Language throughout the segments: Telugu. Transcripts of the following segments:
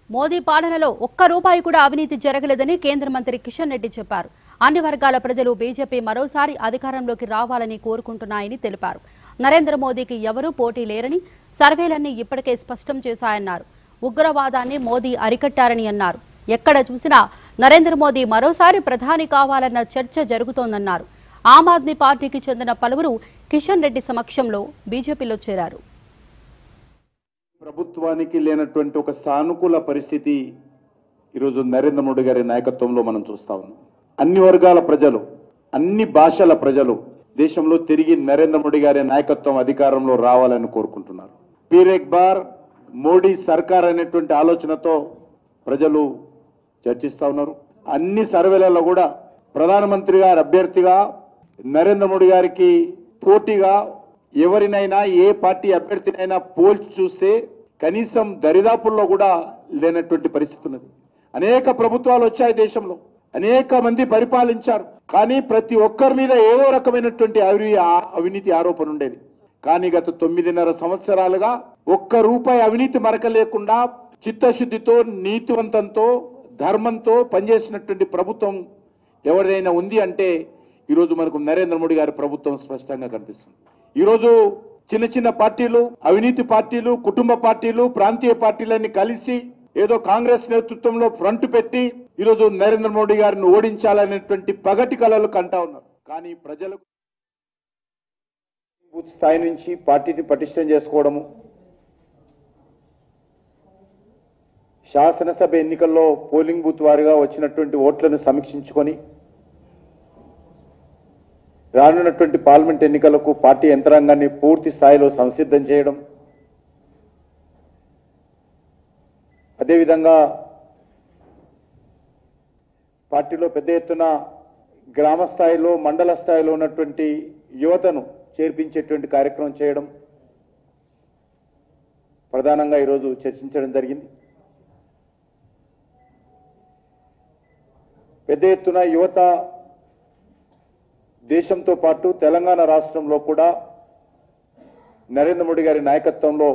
మోదీ పాలనలో ఒక్క రూపాయి కూడా అవినీతి జరగలేదని కేంద్ర మంత్రి కిషన్ రెడ్డి చెప్పారు అన్ని వర్గాల ప్రజలు బీజేపీ మరోసారి అధికారంలోకి రావాలని కోరుకుంటున్నాయని తెలిపారు నరేంద్ర మోదీకి ఎవరూ పోటీ లేరని సర్వేలన్నీ ఇప్పటికే స్పష్టం చేశాయన్నారు ఉగ్రవాదాన్ని మోదీ అరికట్టారని అన్నారు ఎక్కడ చూసినా నరేంద్ర మోదీ మరోసారి ప్రధాని కావాలన్న చర్చ జరుగుతోందన్నారు ఆమ్ ఆద్మీ పార్టీకి చెందిన పలువురు కిషన్ రెడ్డి సమక్షంలో బీజేపీలో చేరారు ప్రభుత్వానికి లేనటువంటి ఒక సానుకూల పరిస్థితి ఈరోజు నరేంద్ర మోడీ గారి నాయకత్వంలో మనం చూస్తా ఉన్నాం అన్ని వర్గాల ప్రజలు అన్ని భాషల ప్రజలు దేశంలో తిరిగి నరేంద్ర మోడీ గారి నాయకత్వం అధికారంలో రావాలని కోరుకుంటున్నారు ఫిర్ ఎక్ బార్ మోడీ సర్కార్ అనేటువంటి ఆలోచనతో ప్రజలు చర్చిస్తా ఉన్నారు అన్ని సర్వేలలో కూడా ప్రధానమంత్రి గారి అభ్యర్థిగా నరేంద్ర మోడీ గారికి పోటీగా ఎవరినైనా ఏ పార్టీ అభ్యర్థినైనా పోల్చి చూస్తే కనీసం దరిదాపుల్లో కూడా లేనటువంటి పరిస్థితి ఉన్నది అనేక ప్రభుత్వాలు వచ్చాయి దేశంలో అనేక మంది పరిపాలించారు కానీ ప్రతి ఒక్కరి మీద ఏదో రకమైనటువంటి అవి అవినీతి ఆరోపణ ఉండేది కానీ గత తొమ్మిదిన్నర సంవత్సరాలుగా ఒక్క రూపాయి అవినీతి మరక లేకుండా చిత్తశుద్ధితో నీతివంతంతో ధర్మంతో పనిచేసినటువంటి ప్రభుత్వం ఎవరిదైనా ఉంది అంటే ఈరోజు మనకు నరేంద్ర మోడీ గారి ప్రభుత్వం స్పష్టంగా కనిపిస్తుంది ఈరోజు చిన్న చిన్న పార్టీలు అవినీతి పార్టీలు కుటుంబ పార్టీలు ప్రాంతీయ పార్టీలన్నీ కలిసి ఏదో కాంగ్రెస్ నేతృత్వంలో ఫ్రంట్ పెట్టి ఈరోజు నరేంద్ర మోడీ గారిని ఓడించాలనేటువంటి పగటి కళలు కంటా ఉన్నారు కానీ ప్రజలకు బూత్ స్థాయి నుంచి పార్టీని పటిష్టం చేసుకోవడము శాసనసభ ఎన్నికల్లో పోలింగ్ బూత్ వారిగా వచ్చినటువంటి ఓట్లను సమీక్షించుకొని రానున్నటువంటి పార్లమెంట్ ఎన్నికలకు పార్టీ యంత్రాంగాన్ని పూర్తి స్థాయిలో సంసిద్ధం చేయడం అదేవిధంగా పార్టీలో పెద్ద ఎత్తున గ్రామ స్థాయిలో మండల స్థాయిలో ఉన్నటువంటి యువతను చేర్పించేటువంటి కార్యక్రమం చేయడం ప్రధానంగా ఈరోజు చర్చించడం జరిగింది పెద్ద ఎత్తున యువత దేశంతో పాటు తెలంగాణ రాష్ట్రంలో కూడా నరేంద్ర మోడీ గారి నాయకత్వంలో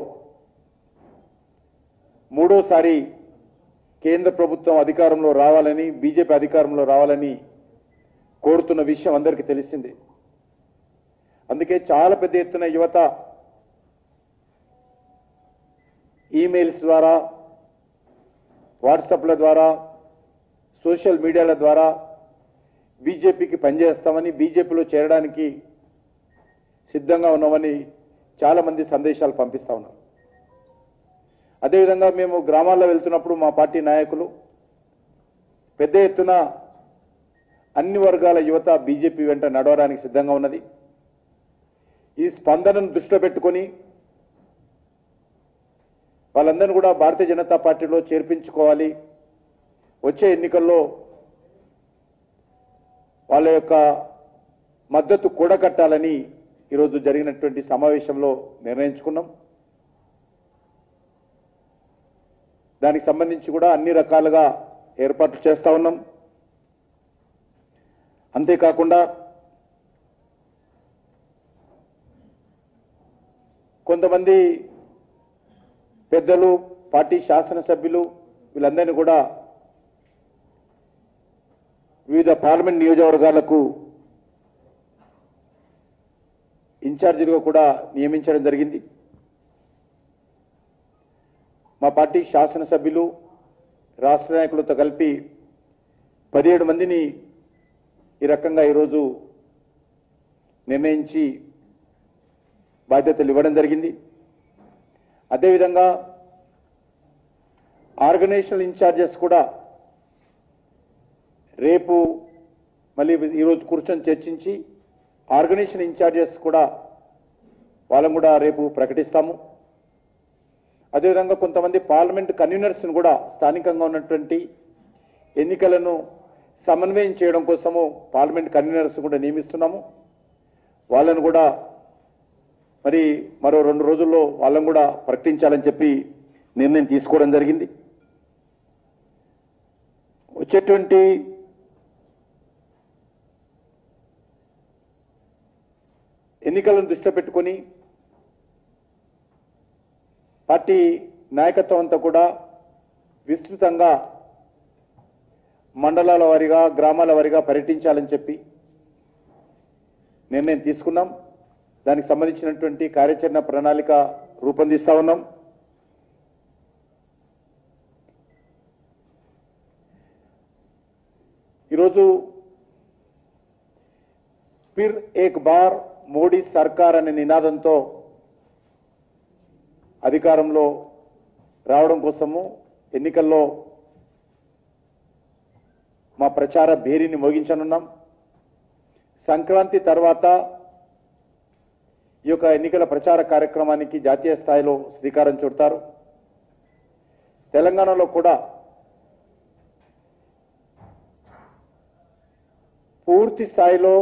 మూడోసారి కేంద్ర ప్రభుత్వం అధికారంలో రావాలని బీజేపీ అధికారంలో రావాలని కోరుతున్న విషయం అందరికీ తెలిసిందే అందుకే చాలా పెద్ద ఎత్తున యువత ఈమెయిల్స్ ద్వారా వాట్సాప్ల ద్వారా సోషల్ మీడియాల ద్వారా బీజేపీకి పనిచేస్తామని బీజేపీలో చేరడానికి సిద్ధంగా ఉన్నామని చాలామంది సందేశాలు పంపిస్తా ఉన్నారు అదేవిధంగా మేము గ్రామాల్లో వెళ్తున్నప్పుడు మా పార్టీ నాయకులు పెద్ద ఎత్తున అన్ని వర్గాల యువత బీజేపీ వెంట నడవడానికి సిద్ధంగా ఉన్నది ఈ స్పందనను దృష్టిలో పెట్టుకొని వాళ్ళందరినీ కూడా భారతీయ జనతా పార్టీలో చేర్పించుకోవాలి వచ్చే ఎన్నికల్లో వాళ్ళ యొక్క మద్దతు కూడగట్టాలని ఈరోజు జరిగినటువంటి సమావేశంలో నిర్ణయించుకున్నాం దానికి సంబంధించి కూడా అన్ని రకాలుగా ఏర్పాట్లు చేస్తా ఉన్నాం అంతేకాకుండా కొంతమంది పెద్దలు పార్టీ శాసనసభ్యులు వీళ్ళందరినీ కూడా వివిధ పార్లమెంట్ నియోజకవర్గాలకు ఇన్ఛార్జీలుగా కూడా నియమించడం జరిగింది మా పార్టీ శాసనసభ్యులు రాష్ట్ర నాయకులతో కలిపి పదిహేడు మందిని ఈ రకంగా ఈరోజు నిర్ణయించి బాధ్యతలు ఇవ్వడం జరిగింది అదేవిధంగా ఆర్గనైజేషనల్ ఇన్ఛార్జెస్ కూడా రేపు మళ్ళీ ఈరోజు కూర్చొని చర్చించి ఆర్గనైజేషన్ ఇన్ఛార్జెస్ కూడా వాళ్ళని కూడా రేపు ప్రకటిస్తాము అదేవిధంగా కొంతమంది పార్లమెంట్ కన్వీనర్స్ని కూడా స్థానికంగా ఉన్నటువంటి ఎన్నికలను సమన్వయం చేయడం కోసము పార్లమెంట్ కన్వీనర్స్ కూడా నియమిస్తున్నాము వాళ్ళను కూడా మరి మరో రెండు రోజుల్లో వాళ్ళని కూడా ప్రకటించాలని చెప్పి నిర్ణయం తీసుకోవడం జరిగింది వచ్చేటువంటి ఎన్నికలను దృష్టిలో పెట్టుకొని పార్టీ నాయకత్వం అంతా కూడా విస్తృతంగా మండలాల వారీగా గ్రామాల వారీగా పర్యటించాలని చెప్పి నిర్ణయం తీసుకున్నాం దానికి సంబంధించినటువంటి కార్యాచరణ ప్రణాళిక రూపొందిస్తా ఉన్నాం ఈరోజు ఫిర్ ఏక్ బార్ మోడీ సర్కార్ అనే నినాదంతో అధికారంలో రావడం కోసము ఎన్నికల్లో మా ప్రచార భేరీని మోగించనున్నాం సంక్రాంతి తర్వాత ఈ యొక్క ఎన్నికల ప్రచార కార్యక్రమానికి జాతీయ స్థాయిలో శ్రీకారం చుడతారు తెలంగాణలో కూడా పూర్తి స్థాయిలో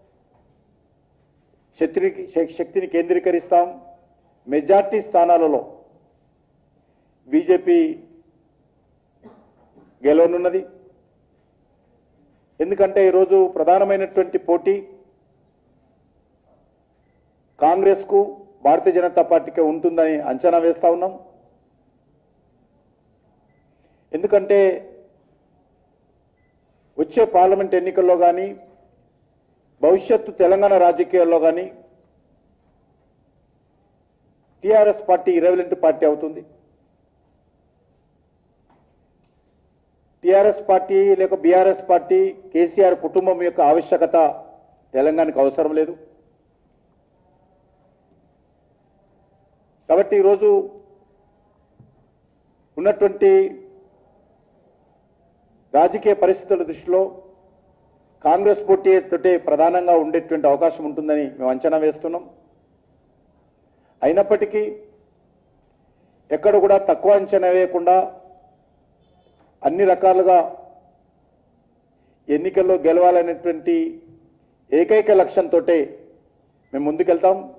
శక్తిని శక్తిని కేంద్రీకరిస్తాం మెజార్టీ స్థానాలలో బీజేపీ గెలవనున్నది ఎందుకంటే ఈరోజు ప్రధానమైనటువంటి పోటీ కాంగ్రెస్కు భారతీయ జనతా పార్టీకి ఉంటుందని అంచనా వేస్తా ఉన్నాం ఎందుకంటే వచ్చే పార్లమెంట్ ఎన్నికల్లో కానీ భవిష్యత్తు తెలంగాణ రాజకీయాల్లో కానీ టీఆర్ఎస్ పార్టీ ఇరవలెంట్ పార్టీ అవుతుంది టీఆర్ఎస్ పార్టీ లేక బీఆర్ఎస్ పార్టీ కేసీఆర్ కుటుంబం యొక్క ఆవశ్యకత తెలంగాణకు అవసరం లేదు కాబట్టి ఈరోజు ఉన్నటువంటి రాజకీయ పరిస్థితుల దృష్టిలో కాంగ్రెస్ పోటీ తోటే ప్రధానంగా ఉండేటువంటి అవకాశం ఉంటుందని మేము అంచనా వేస్తున్నాం అయినప్పటికీ ఎక్కడ కూడా తక్కువ అంచనా వేయకుండా అన్ని రకాలుగా ఎన్నికల్లో గెలవాలనేటువంటి ఏకైక లక్ష్యంతో మేము ముందుకెళ్తాం